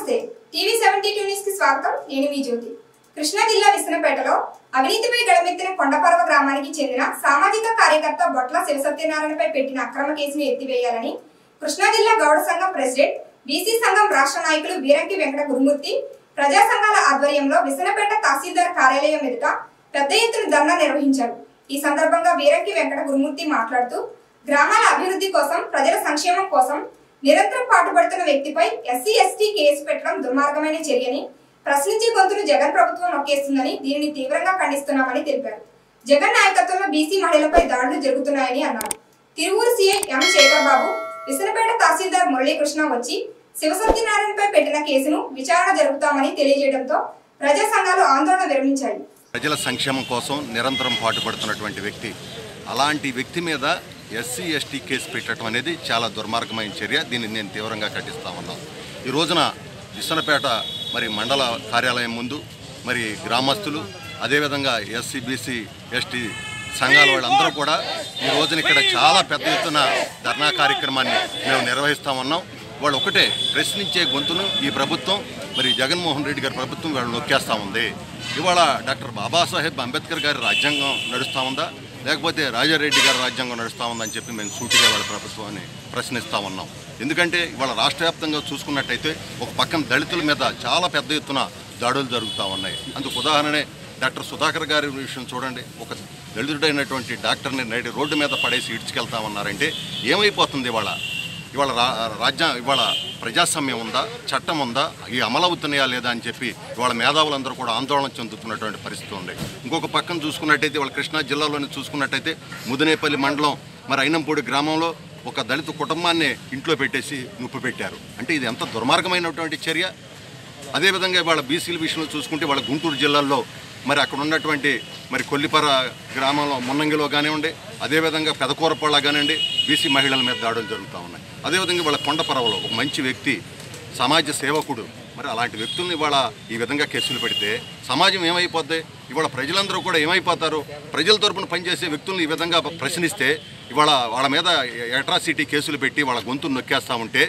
నమస్తే TV seventy two news కి స్వాగతం నేను మీ జ్యోతి కృష్ణా జిల్లా విసనపేటలో అవినీతిపై గడమెత్తిన కొండపర్వ గ్రామానికి చెందిన సామాజిక కార్యకర్త బొట్ల శివసత్యనారాయణపై పెట్టిన అక్రమ కేసును ఎత్తివేయాలని కృష్ణా జిల్లా గౌడ సంఘం ప్రెసిడెంట్ బీసీ సంఘం రాష్ట్ర నాయకులు బీరంకి వెంకట గురుమూర్తి ప్రజా సంఘాల ఆధ్వర్యంలో విసనపేట తహసీల్దార్ కార్యాలయం ఎదుట పెద్ద ఎత్తున ధర్నా నిర్వహించారు ఈ సందర్భంగా వీరంకి వెంకట గురుమూర్తి మాట్లాడుతూ గ్రామాల అభివృద్ధి కోసం ప్రజల సంక్షేమం కోసం నిరంతరం పాటుపడుతున్న వ్యక్తిపై ఎస్సీ ఎస్టీ కేసు పెట్టడం దుర్మార్గమైన చర్యని ప్రశ్నించే గొంతును జగన్ ప్రభుత్వం నొక్కేస్తుందని దీనిని తీవ్రంగా ఖండిస్తున్నామని తెలిపారు జగన్ నాయకత్వంలో బీసీ మహిళలపై దాడులు జరుగుతున్నాయని అన్నారు తిరువూరు సీఐ ఎం శేఖర్ బాబు విసనపేట తహసీల్దార్ మురళీకృష్ణ వచ్చి శివసత్యనారాయణపై పెట్టిన కేసును విచారణ జరుపుతామని తెలియజేయడంతో ప్రజా సంఘాలు ఆందోళన విరమించాయి ప్రజల సంక్షేమం కోసం నిరంతరం పాటుపడుతున్నటువంటి వ్యక్తి అలాంటి వ్యక్తి మీద ఎస్సీ ఎస్టీ కేసు పెట్టడం అనేది చాలా దుర్మార్గమైన చర్య దీన్ని నేను తీవ్రంగా ఖండిస్తా ఉన్నాను ఈ రోజున విశ్వనపేట మరి మండల కార్యాలయం ముందు మరి గ్రామస్తులు అదేవిధంగా ఎస్సీ బీసీ ఎస్టీ సంఘాల వాళ్ళందరూ కూడా ఈ రోజున ఇక్కడ చాలా పెద్ద ఎత్తున ధర్నా కార్యక్రమాన్ని మేము నిర్వహిస్తా ఉన్నాం వాళ్ళు ఒకటే ప్రశ్నించే గొంతును ఈ ప్రభుత్వం మరి జగన్మోహన్ రెడ్డి గారి ప్రభుత్వం వాళ్ళు నొక్కేస్తూ ఉంది ఇవాళ డాక్టర్ బాబాసాహెబ్ అంబేద్కర్ గారి రాజ్యాంగం నడుస్తూ ఉందా లేకపోతే రాజారెడ్డి గారి రాజ్యాంగం నడుస్తూ ఉందని చెప్పి మేము సూటిగా వాళ్ళ ప్రభుత్వాన్ని ప్రశ్నిస్తూ ఉన్నాం ఎందుకంటే ఇవాళ రాష్ట్ర వ్యాప్తంగా చూసుకున్నట్టయితే ఒక పక్కన దళితుల మీద చాలా పెద్ద ఎత్తున దాడులు జరుగుతూ ఉన్నాయి అందుకు ఉదాహరణే డాక్టర్ సుధాకర్ గారి విషయం చూడండి ఒక దళితుడైనటువంటి డాక్టర్ని నేటి రోడ్డు మీద పడేసి ఇడ్చుకెళ్తా ఉన్నారంటే ఏమైపోతుంది ఇవాళ ఇవాళ రా రాజ్య ఇవాళ ప్రజాస్వామ్యం ఉందా చట్టం ఉందా ఈ అమలవుతున్నాయా లేదా అని చెప్పి ఇవాళ మేధావులందరూ కూడా ఆందోళన చెందుతున్నటువంటి పరిస్థితి ఉంది ఇంకొక పక్కన చూసుకున్నట్టయితే ఇవాళ కృష్ణా జిల్లాలోని చూసుకున్నట్టయితే ముదినేపల్లి మండలం మరి అయినంపూడి గ్రామంలో ఒక దళిత కుటుంబాన్ని ఇంట్లో పెట్టేసి నిప్పు పెట్టారు అంటే ఇది ఎంత దుర్మార్గమైనటువంటి చర్య అదేవిధంగా ఇవాళ బీసీల విషయంలో చూసుకుంటే వాళ్ళ గుంటూరు జిల్లాలో మరి అక్కడ ఉన్నటువంటి మరి కొల్లిపర గ్రామంలో మున్నంగిలో కానివ్వండి అదేవిధంగా పెదకూరపళ్ళ కానివ్వండి బీసీ మహిళల మీద దాడులు జరుగుతూ ఉన్నాయి అదేవిధంగా వాళ్ళ కొండపరవలో ఒక మంచి వ్యక్తి సమాజ సేవకుడు మరి అలాంటి వ్యక్తుల్ని ఇవాళ ఈ విధంగా కేసులు పెడితే సమాజం ఏమైపోద్ది ఇవాళ ప్రజలందరూ కూడా ఏమైపోతారు ప్రజల తరపున పనిచేసే వ్యక్తుల్ని ఈ విధంగా ప్రశ్నిస్తే ఇవాళ వాళ్ళ మీద అట్రాసిటీ కేసులు పెట్టి వాళ్ళ గొంతు నొక్కేస్తా ఉంటే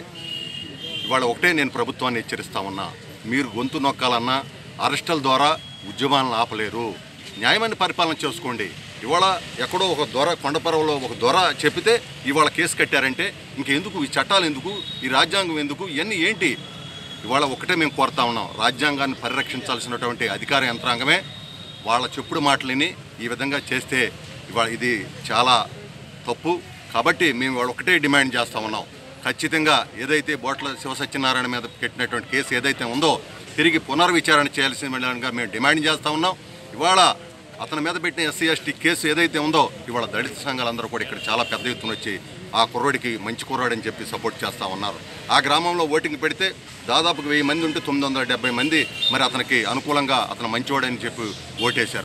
ఇవాళ ఒకటే నేను ప్రభుత్వాన్ని హెచ్చరిస్తా ఉన్నా మీరు గొంతు నొక్కాలన్నా అరెస్టుల ద్వారా ఉద్యమాలను ఆపలేరు న్యాయమైన పరిపాలన చేసుకోండి ఇవాళ ఎక్కడో ఒక దొర కొండపరవలో ఒక దొర చెప్పితే ఇవాళ కేసు కట్టారంటే ఇంకెందుకు ఈ చట్టాలు ఎందుకు ఈ రాజ్యాంగం ఎందుకు ఇవన్నీ ఏంటి ఇవాళ ఒకటే మేము కోరుతా ఉన్నాం రాజ్యాంగాన్ని పరిరక్షించాల్సినటువంటి అధికార యంత్రాంగమే వాళ్ళ చెప్పుడు మాటలని ఈ విధంగా చేస్తే ఇవాళ ఇది చాలా తప్పు కాబట్టి మేము ఇవాళ ఒకటే డిమాండ్ చేస్తా ఉన్నాం ఖచ్చితంగా ఏదైతే బోట్ల శివసత్యనారాయణ మీద పెట్టినటువంటి కేసు ఏదైతే ఉందో తిరిగి పునర్విచారణ చేయాల్సిన విధంగా మేము డిమాండ్ చేస్తా ఉన్నాం ఇవాళ అతని మీద పెట్టిన ఎస్సీ ఎస్టీ కేసు ఏదైతే ఉందో ఇవాళ దళిత సంఘాలందరూ కూడా ఇక్కడ చాలా పెద్ద ఎత్తున వచ్చి ఆ కుర్రోడికి మంచి కుర్రోడు అని చెప్పి సపోర్ట్ చేస్తూ ఉన్నారు ఆ గ్రామంలో ఓటింగ్ పెడితే దాదాపు వెయ్యి మంది ఉంటే తొమ్మిది వందల డెబ్బై మంది మరి అతనికి అనుకూలంగా అతను మంచివాడని చెప్పి ఓటేశారు